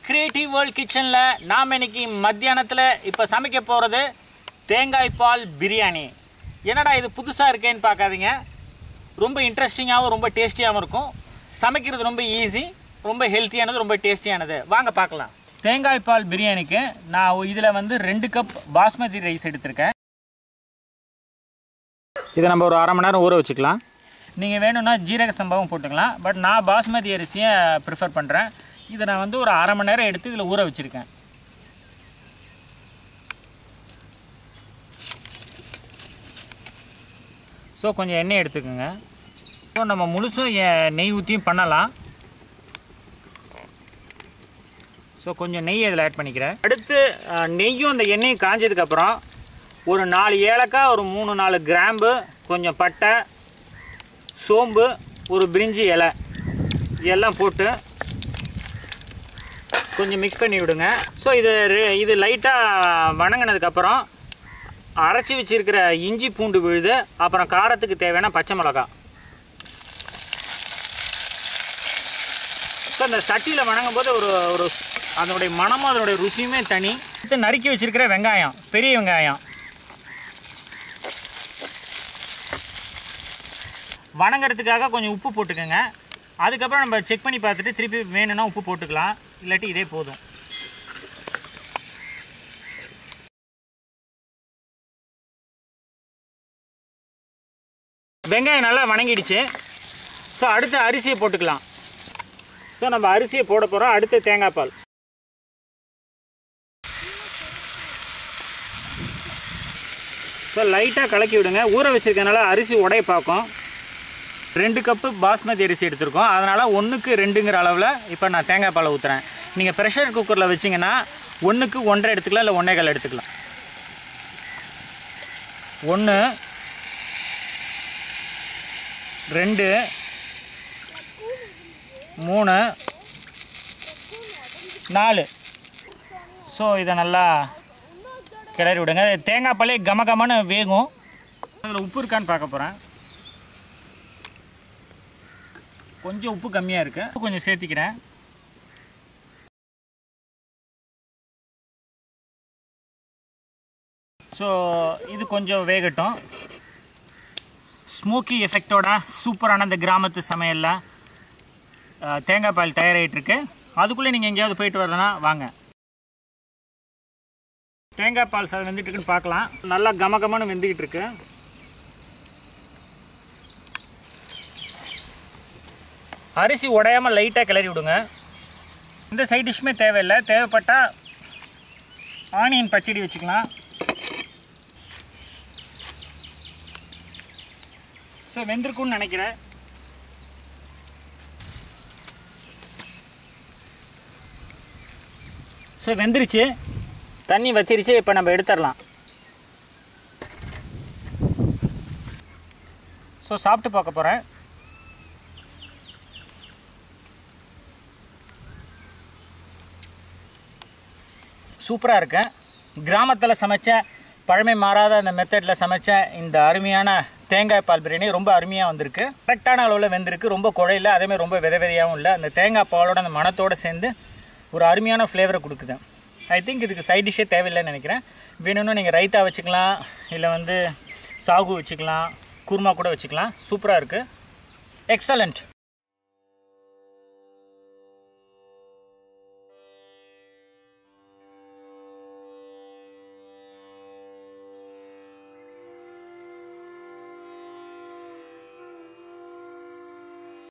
creative world கிச்சனில் நாம் இன்னைக்கு மத்தியானத்தில் இப்போ சமைக்க போகிறது தேங்காய் பால் பிரியாணி என்னடா இது புதுசாக இருக்கேன்னு பார்க்காதீங்க ரொம்ப இன்ட்ரெஸ்டிங்காகவும் ரொம்ப டேஸ்டியாகவும் இருக்கும் சமைக்கிறது ரொம்ப ஈஸி ரொம்ப ஹெல்த்தியானது ரொம்ப டேஸ்டியானது வாங்க பார்க்கலாம் தேங்காய் பால் பிரியாணிக்கு நான் இதில் வந்து ரெண்டு கப் பாஸ்மதி ரைஸ் எடுத்திருக்கேன் இதை நம்ம ஒரு அரை மணி நேரம் ஊற வச்சுக்கலாம் நீங்கள் வேணும்னா ஜீரக சம்பாவும் போட்டுக்கலாம் பட் நான் பாஸ்மதி அரிசியை ப்ரிஃபர் பண்ணுறேன் இதை நான் வந்து ஒரு அரை மணி நேரம் எடுத்து இதில் ஊற வச்சுருக்கேன் ஸோ கொஞ்சம் எண்ணெய் எடுத்துக்கோங்க ஸோ நம்ம முழுசும் எ- நெய் ஊற்றியும் பண்ணலாம் ஸோ கொஞ்சம் நெய் இதில் ஆட் பண்ணிக்கிறேன் அடுத்து அஹ், நெய்யும் அந்த எண்ணெயும் காஞ்சதுக்கப்புறம் ஒரு நாலு ஏலக்காய் ஒரு மூணு நாலு கிராம்பு கொஞ்சம் பட்டை சோம்பு ஒரு பிரிஞ்சி இலை எல்லாம் போட்டு கொஞ்சம் மிக்ஸ் பண்ணி விடுங்க ஸோ இது ரெ- இது லைட்டாக வணங்கினதுக்கப்புறம் அரைச்சி வச்சிருக்கிற இஞ்சி பூண்டு விழுது அப்புறம் காரத்துக்கு தேவையான பச்சை மிளகாய் ஸோ அந்த சட்டியில் வணங்கும் போது ஒரு ஒரு அதனுடைய மனமும் அதனுடைய ருசியுமே தனி அடுத்து நறுக்கி வச்சிருக்கிற வெங்காயம் பெரிய வெங்காயம் வணங்குறதுக்காக கொஞ்சம் உப்பு போட்டுக்கோங்க அதுக்கப்புறம் நம்ம செக் பண்ணி பார்த்துட்டு திருப்பி வேணும்னா உப்பு போட்டுக்கலாம் இல்லாட்டி இதே போதும் வெங்காயம் நல்லா வணங்கிடுச்சு ஸோ அடுத்து அரிசியை போட்டுக்கலாம் ஸோ நம்ம அரிசியை போட போகிறோம் அடுத்து தேங்காய் பால் ஸோ லைட்டாக கலக்கி விடுங்க ஊற வச்சிருக்கனால அரிசி உடைய பார்க்கும் ரெண்டு கப்பு பாஸ்மதி அரிசி எடுத்திருக்கோம் அதனால் ஒன்றுக்கு ரெண்டுங்கிற அளவில் இப்போ நான் தேங்காய் பாலை ஊற்றுறேன் நீங்கள் ப்ரெஷர் குக்கரில் வச்சிங்கன்னா ஒன்றுக்கு ஒன்றரை எடுத்துக்கலாம் இல்லை ஒன்றே கால் எடுத்துக்கலாம் ஒன்று ரெண்டு மூணு நாலு ஸோ இதை நல்லா கிளறி விடுங்க தேங்காய் பாலே கம கமன்னு வேகும் அதில் உப்பு இருக்கான்னு பார்க்க போகிறேன் கொஞ்சம் உப்பு கம்மியாக இருக்குது கொஞ்சம் சேர்த்திக்கிறேன் ஸோ இது கொஞ்சம் வேகட்டும் ஸ்மோக்கி எஃபெக்டோட சூப்பரான இந்த கிராமத்து சமையலில் அஹ், தேங்காய் பால் தயாராகிட்டுருக்கு அதுக்குள்ளே நீங்கள் எங்கேயாவது போயிட்டு வரதுனா வாங்க தேங்காய் பால் சாதம் வெந்துட்டு இருக்குன்னு பார்க்கலாம் நல்லா கம கமன்னு வெந்துக்கிட்டு இருக்கு அரிசி உடையாமல் லைட்டாக கிளறி விடுங்க இந்த சைட் டிஷ்மே தேவையில்லை தேவைப்பட்டால் ஆனியன் பச்சடி வச்சுக்கலாம் ஸோ வெந்திருக்கும்னு நினைக்கிறேன் ஸோ வெந்துருச்சு தண்ணி வத்திருச்சு இப்போ நம்ம எடுத்துடலாம் ஸோ சாப்பிட்டு பார்க்க போகிறேன் சூப்பராக இருக்கு கிராமத்தில் சமைச்ச பழமை மாறாத அந்த மெத்தடில் சமைச்ச இந்த அருமையான தேங்காய் பால் பிரியாணி ரொம்ப அருமையாக வந்திருக்கு கரெக்டான அளவில் வெந்திருக்கு ரொம்ப குழையில அதேமாதிரி ரொம்ப வித விதையாகவும் இல்லை அந்த தேங்காய் பாலோட அந்த மணத்தோடு சேர்ந்து ஒரு அருமையான ஃப்ளேவரை கொடுக்குது ஐ திங்க் இதுக்கு சைட் டிஷ்ஷே தேவையில்லைன்னு நினைக்கிறேன் வேணும்னா நீங்கள் ரைத்தா வச்சுக்கலாம் இல்லை வந்து சாகு வச்சுக்கலாம் குருமா கூட வச்சுக்கலாம் சூப்பராக இருக்குது எக்ஸலண்ட்